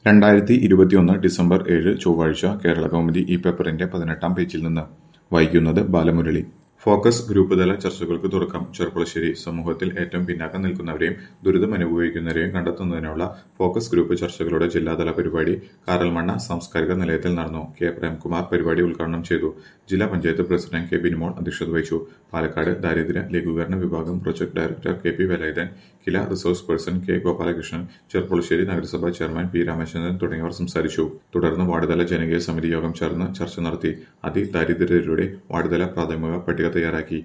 രണ്ടായിരത്തി ഇരുപത്തിയൊന്ന് ഡിസംബർ ഏഴ് ചൊവ്വാഴ്ച കേരള കൗമുദി ഈ പേപ്പറിന്റെ പതിനെട്ടാം പേജിൽ നിന്ന് വായിക്കുന്നത് ബാലമുരളി ഫോക്കസ് ഗ്രൂപ്പ് തല ചർച്ചകൾക്ക് തുടക്കം ചെറുപ്പുളശ്ശേരി സമൂഹത്തിൽ ഏറ്റവും പിന്നാക്കം നിൽക്കുന്നവരെയും ദുരിതമനുഭവിക്കുന്നവരെയും കണ്ടെത്തുന്നതിനുള്ള ഫോക്കസ് ഗ്രൂപ്പ് ചർച്ചകളുടെ ജില്ലാതല പരിപാടി കാറൽമണ്ണ സാംസ്കാരിക നിലയത്തിൽ നടന്നു കെ പ്രേംകുമാർ പരിപാടി ഉദ്ഘാടനം ചെയ്തു ജില്ലാ പഞ്ചായത്ത് പ്രസിഡന്റ് കെ ബിനിമോൾ അധ്യക്ഷത വഹിച്ചു പാലക്കാട് ദാരിദ്ര്യ ലഘൂകരണ വിഭാഗം project director K P Velayudhan Kila resource person K Gopalakrishnan Cherpulassery നഗരസഭാ ചെയർമാൻ പി രാമചന്ദ്രൻ തുടങ്ങിയവർ സംസാരിച്ചു തുടർന്ന് വാർഡുതല ജനകീയ സമിതി യോഗം ചേർന്ന് ചർച്ച നടത്തി അതിദാരിദ്ര്യരുടെ വാർഡുതല പ്രാഥമിക പട്ടിക തയ്യാറാക്കി